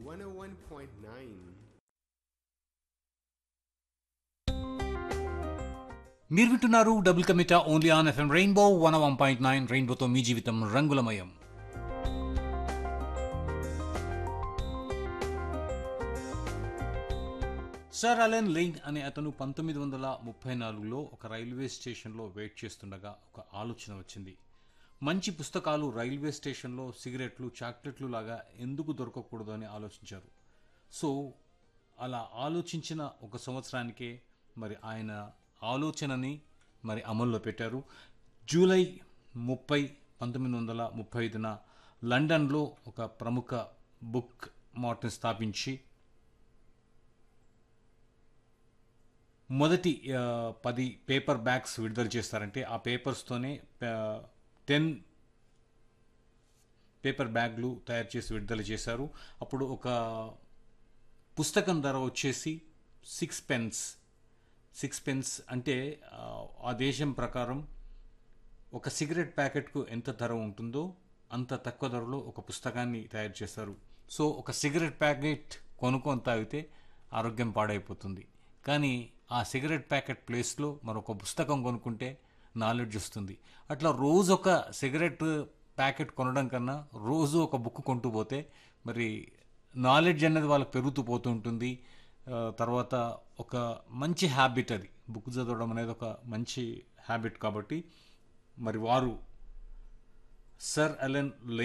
101.9. మీరు వింటున్నారు డబుల్ కమిటా only on FM Rainbow one one point nine రెయిన్బోతో మీ జీవితం రంగులమయం సర్ అలెన్ లెయిన్ అనే అతను పంతొమ్మిది వందల ముప్పై నాలుగులో ఒక రైల్వే స్టేషన్లో వెయిట్ చేస్తుండగా ఒక ఆలోచన వచ్చింది మంచి పుస్తకాలు రైల్వే స్టేషన్లో సిగరెట్లు చాక్లెట్లు లాగా ఎందుకు దొరకకూడదు అని ఆలోచించారు సో అలా ఆలోచించిన ఒక సంవత్సరానికే మరి ఆయన ఆలోచనని మరి అమల్లో పెట్టారు జూలై ముప్పై పంతొమ్మిది వందల ముప్పై ఐదున లండన్లో ఒక ప్రముఖ బుక్ మార్ట్ని స్థాపించి మొదటి ఆ, పది పేపర్ బ్యాగ్స్ విడుదల చేస్తారంటే ఆ పేపర్స్తోనే టెన్ పేపర్ బ్యాగ్లు తయారు చేసి విడుదల చేశారు అప్పుడు ఒక పుస్తకం ధర వచ్చేసి సిక్స్ పెన్స్ సిక్స్ పెన్స్ అంటే ఆ, ఆ దేశం ప్రకారం ఒక సిగరెట్ ప్యాకెట్కు ఎంత ధర ఉంటుందో అంత తక్కువ ధరలో ఒక పుస్తకాన్ని తయారు చేస్తారు సో ఒక సిగరెట్ ప్యాకెట్ కొనుక్కొని తాగితే ఆరోగ్యం పాడైపోతుంది కానీ ఆ సిగరెట్ ప్యాకెట్ ప్లేస్లో మరొక పుస్తకం కొనుక్కుంటే నాలెడ్జ్ వస్తుంది అట్లా రోజు ఒక సిగరెట్ ప్యాకెట్ కొనడం కన్నా రోజు ఒక బుక్ కొంటూ పోతే మరి నాలెడ్జ్ అనేది వాళ్ళకి పెరుగుతూ పోతూ ఉంటుంది ఆ, తర్వాత ఒక మంచి హ్యాబిట్ అది బుక్ చదవడం అనేది ఒక మంచి హ్యాబిట్ కాబట్టి మరి వారు సర్ అలెన్